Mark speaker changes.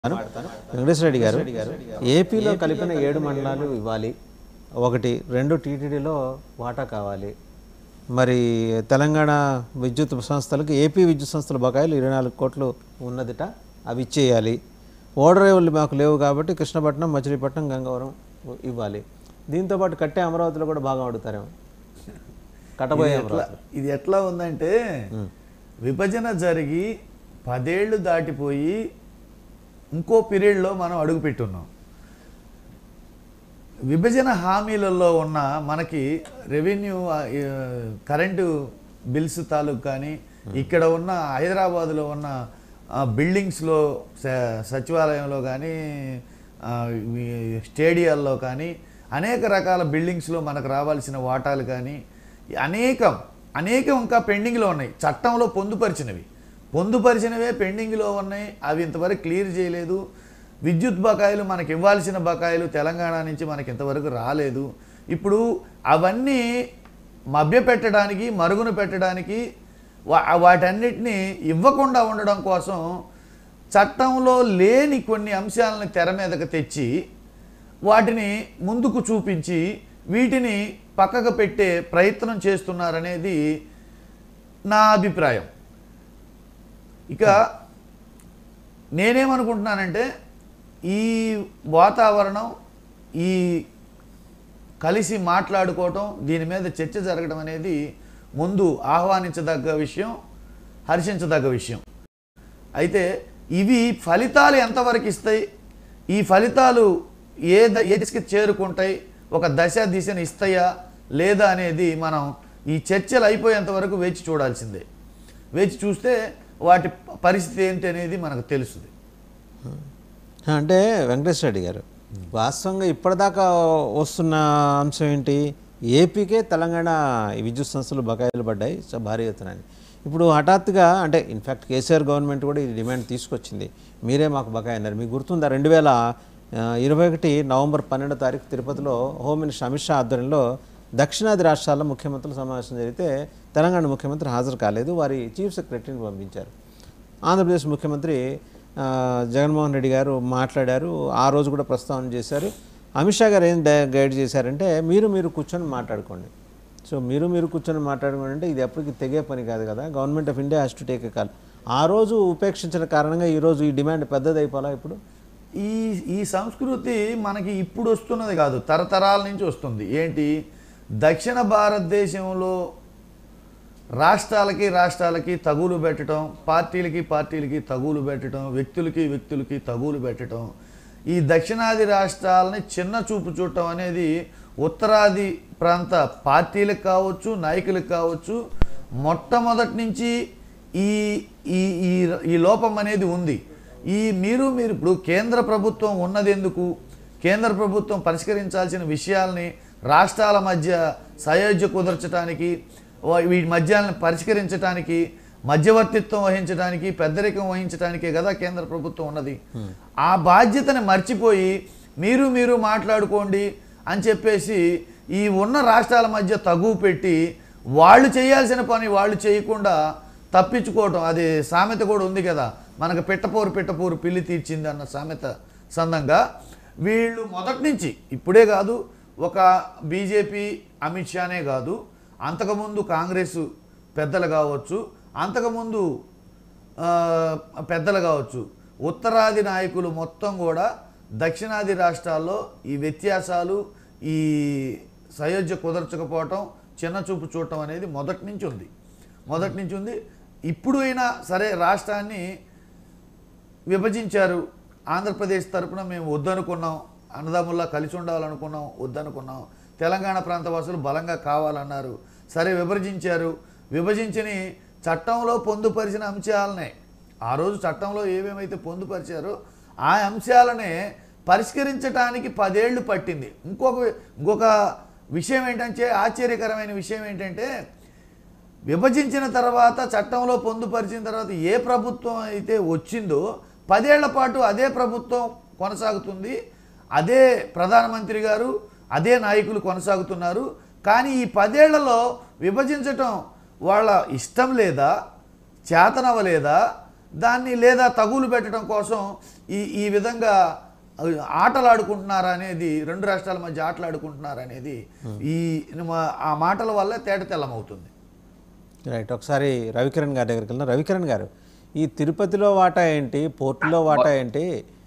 Speaker 1: వెంకటేశ్వర రెడ్డి గారు ఏపీలో కలిపిన ఏడు మండలాలు ఇవ్వాలి ఒకటి రెండు టీటీడీలో వాటా కావాలి మరి తెలంగాణ విద్యుత్ సంస్థలకు ఏపీ విద్యుత్ సంస్థల బకాయిలు ఇరవై నాలుగు కోట్లు ఉన్నదిట అవి ఇచ్చేయాలి ఓడరేవులు మాకు లేవు కాబట్టి కృష్ణపట్నం మచిలీపట్నం గంగవరం ఇవ్వాలి దీంతోపాటు కట్టే అమరావతిలో కూడా బాగా అడుగుతారేమో కట్టబోయే అమరావతి
Speaker 2: ఇది ఎట్లా ఉందంటే విభజన జరిగి పదేళ్ళు దాటిపోయి ఇంకో పీరియడ్లో మనం అడుగుపెట్టున్నాం విభజన హామీలలో ఉన్న మనకి రెవెన్యూ ఆ, ఈ, కరెంటు బిల్స్ తాలూకు కానీ ఇక్కడ ఉన్న హైదరాబాదులో ఉన్న ఆ, బిల్డింగ్స్లో స- సచివాలయంలో కానీ ఆ, ఈ స్టేడియాల్లో కానీ అనేక రకాల బిల్డింగ్స్లో మనకు రావాల్సిన వాటాలు కానీ అనేకం అనేకం ఇంకా పెండింగ్లో ఉన్నాయి చట్టంలో పొందుపరిచినవి పొందుపరిచినవే పెండింగ్లో ఉన్నాయి అవి ఇంతవరకు క్లియర్ చేయలేదు విద్యుత్ బకాయిలు మనకి ఇవ్వాల్సిన బకాయిలు తెలంగాణ నుంచి మనకి ఇంతవరకు రాలేదు ఇప్పుడు అవన్నీ మభ్యపెట్టడానికి మరుగున పెట్టడానికి వా- వాటన్నిటిని ఇవ్వకుండా ఉండడం కోసం చట్టంలో లేని కొన్ని అంశాలను తెర మీదకు తెచ్చి వాటిని ముందుకు చూపించి వీటిని పక్కకు పెట్టే ప్రయత్నం చేస్తున్నారనేది నా అభిప్రాయం ఇక నేనేమనుకుంటున్నానంటే ఈ వాతావరణం ఈ కలిసి మాట్లాడుకోవటం దీని మీద చర్చ జరగడం అనేది ముందు ఆహ్వానించదగ్గ విషయం హర్షించదగ్గ విషయం అయితే ఇవి ఫలితాలు ఎంతవరకు ఇస్తాయి ఈ ఫలితాలు ఏ ద- ఏ దిశకి చేరుకుంటాయి ఒక దశ దిశను ఇస్తాయా లేదా అనేది మనం ఈ చర్చలు అయిపోయేంత వరకు వేచి చూడాల్సిందే వేచి చూస్తే వాటి పరిస్థితి ఏంటి అనేది మనకు తెలుస్తుంది
Speaker 1: అంటే వెంకటేశ్వర రెడ్డి గారు వాస్తవంగా ఇప్పటిదాకా వస్తున్న అంశం ఏంటి ఏపీకే తెలంగాణ ఈ విద్యుత్ సంస్థలు బకాయిలు పడ్డాయి సో భారీ ఎత్తున అని. ఇప్పుడు హఠాత్తుగా అంటే ఇన్ఫ్యాక్ట్ కేసీఆర్ గవర్నమెంట్ కూడా ఈ డిమాండ్ తీసుకొచ్చింది మీరే మాకు బకాయి అన్నారు మీకు గుర్తుందా రెండు వేల ఆ, ఇరవై ఒకటి నవంబర్ పన్నెండో తారీఖు తిరుపతిలో హోమ్ మినిస్టర్ అమిత్ షా ఆధ్వర్యంలో దక్షిణాది రాష్ట్రాల ముఖ్యమంత్రుల సమావేశం జరిగితే తెలంగాణ ముఖ్యమంత్రి హాజరు కాలేదు వారి చీఫ్ సెక్రటరీని పంపించారు ఆంధ్రప్రదేశ్ ముఖ్యమంత్రి ఆ, జగన్మోహన్ రెడ్డి గారు మాట్లాడారు ఆ రోజు కూడా ప్రస్తావన చేశారు అమిత్ షా గారు ఏం డై- గైడ్ చేశారంటే మీరు మీరు కూర్చొని మాట్లాడుకోండి సో మీరు మీరు కూర్చొని మాట్లాడుకోండి అంటే ఇది ఎప్పటికీ తెగే పని కాదు కదా government of India has to take a call ఆ రోజు ఉపేక్షించిన కారణంగా ఈరోజు ఈ డిమాండ్ పెద్దది అయిపోలా ఇప్పుడు
Speaker 2: ఈ ఈ సంస్కృతి మనకి ఇప్పుడు వస్తున్నది కాదు తరతరాల నుంచి వస్తుంది ఏంటి దక్షిణ భారతదేశంలో రాష్ట్రాలకి రాష్ట్రాలకి తగులు పెట్టడం పార్టీలకి పార్టీలకి తగులు పెట్టడం వ్యక్తులకి వ్యక్తులకి తగులు పెట్టడం ఈ దక్షిణాది రాష్ట్రాలని చిన్న చూపు చూడటం అనేది ఉత్తరాది ప్రాంత పార్టీలకు కావచ్చు నాయకులకు కావచ్చు మొట్టమొదటి నుంచి ఈ ఈ ఈ ఈ లోపం అనేది ఉంది ఈ మీరు మీరు ఇప్పుడు కేంద్ర ప్రభుత్వం ఉన్నది ఎందుకు కేంద్ర ప్రభుత్వం పరిష్కరించాల్సిన విషయాల్ని రాష్ట్రాల మధ్య సయోధ్య కుదర్చడానికి వా- వీటి మధ్యాలను పరిష్కరించడానికి మధ్యవర్తిత్వం వహించడానికి పెద్దరికం వహించడానికే కదా కేంద్ర ప్రభుత్వం ఉన్నది ఆ బాధ్యతని మర్చిపోయి మీరు మీరు మాట్లాడుకోండి అని చెప్పేసి ఈ ఉన్న రాష్ట్రాల మధ్య తగువ పెట్టి వాళ్ళు చేయాల్సిన పని వాళ్ళు చేయకుండా తప్పించుకోవటం అది సామెత కూడా ఉంది కదా మనకు పెట్టపోరు పెట్టపోరు పిల్లి తీర్చింది అన్న సామెత సందంగా వీళ్ళు మొదటి నుంచి ఇప్పుడే కాదు ఒక బీజేపీ అమిత్ షానే కాదు అంతకుముందు కాంగ్రెస్ పెద్దలు కావచ్చు అంతకుముందు ఆ, పెద్దలు కావచ్చు ఉత్తరాది నాయకులు మొత్తం కూడా దక్షిణాది రాష్ట్రాల్లో ఈ వ్యత్యాసాలు ఈ సయోధ్య కుదర్చకపోవటం చిన్న చూపు చూడటం అనేది మొదటి నుంచి ఉంది మొదటి నుంచి ఉంది ఇప్పుడు అయినా సరే రాష్ట్రాన్ని విభజించారు ఆంధ్రప్రదేశ్ తరపున మేము వద్దనుకున్నాం అన్నదమ్ముల్లా కలిసి ఉండాలనుకున్నాం వద్దనుకున్నాం తెలంగాణ ప్రాంత వాసులు బలంగా కావాలన్నారు సరే విభజించారు విభజించని చట్టంలో పొందుపరిచిన అంశాలనే ఆ రోజు చట్టంలో ఏమేమైతే పొందుపరిచారో ఆ అంశాలనే పరిష్కరించడానికి పదేళ్లు పట్టింది ఇంకొక ఇంకొక విషయం ఏంటంటే ఆశ్చర్యకరమైన విషయం ఏంటంటే విభజించిన తర్వాత చట్టంలో పొందుపరిచిన తర్వాత ఏ ప్రభుత్వం అయితే వచ్చిందో పదేళ్ల పాటు అదే ప్రభుత్వం కొనసాగుతుంది అదే ప్రధానమంత్రి గారు అదే నాయకులు కొనసాగుతున్నారు కానీ ఈ పదేళ్లలో విభజించటం వాళ్ళ ఇష్టం లేదా చేతనవ్వలేదా దాన్ని లేదా తగులు పెట్టడం కోసం ఈ ఈ విధంగా ఆటలు ఆడుకుంటున్నారా అనేది రెండు రాష్ట్రాల మధ్య ఆటలు ఆడుకుంటున్నారా అనేది ఈ మా- ఆ మాటల వల్ల తేట తెల్లమవుతుంది
Speaker 1: రైట్ ఒకసారి రవికిరణ్ గారి దగ్గరికి వెళ్దాం రవికిరణ్ గారు ఈ తిరుపతిలో వాటా ఏంటి పోర్టులో వాటా ఏంటి